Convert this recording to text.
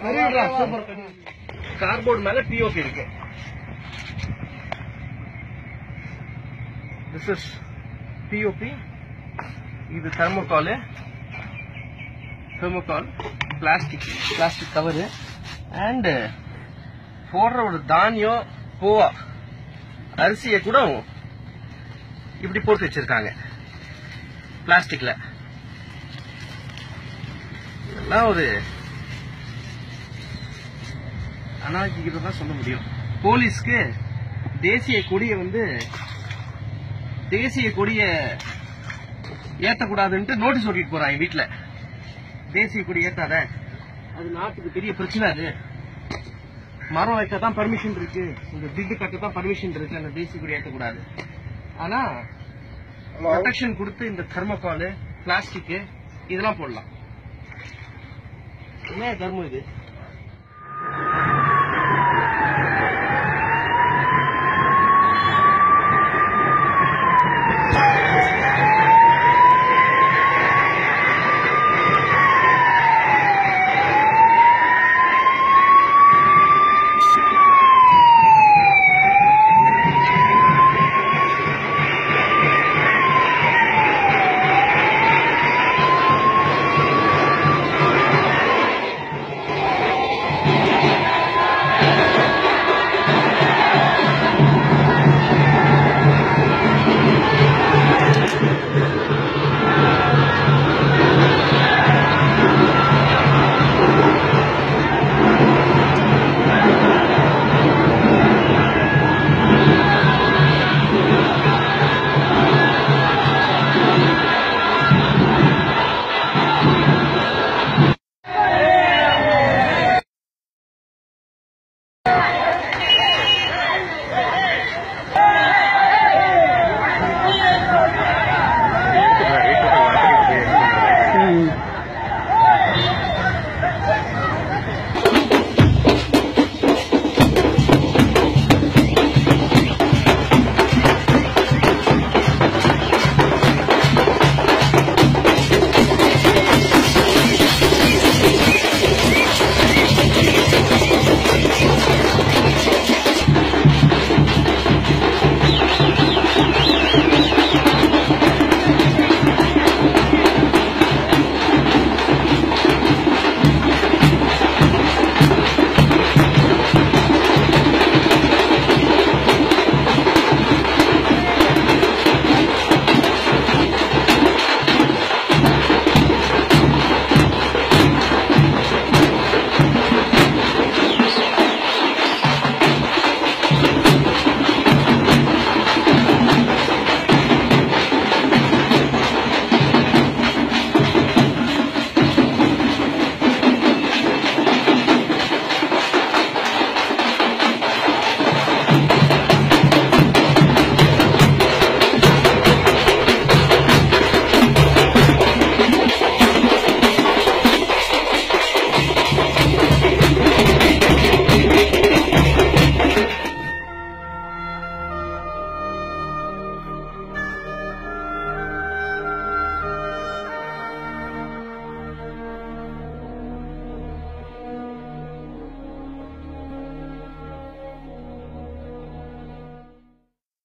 super cardboard மேல POP இருக்கு this is POP இது thermocol thermocol plastic plastic cover and போடுற ஒரு தானியம் பூவா அரிசியை கூட இப்படி போட்டு வச்சிருக்காங்க பிளாஸ்டிக்ல இதெல்லாம் ஒரு அனாஜிக்கிறதா சொல்ல முடியும் போலீஸ்க்கு தேசிய கொடியை வந்து தேசிய கொடிய ஏத்தக்கூடாதுன்ட்டு நோட்டீஸ் ஓட்டிட்டு போறாங்க வீட்டுல தேசிய கொடி ஏத்தாத அது நாட்டுக்கு பெரிய பிரச்சனை அது மரம் வைக்க தான் பர்மிஷன் இருக்கு இந்த பிட்டு கட்ட தான் பர்மிஷன் இருக்கு அந்த தேசிய கொடி ஏத்தக்கூடாது ஆனா ப்ரொடெக்ஷன் கொடுத்து இந்த தெர்மோகால் பிளாஸ்டிக் இதெல்லாம் போடலாம் என்ன தர்மம் இது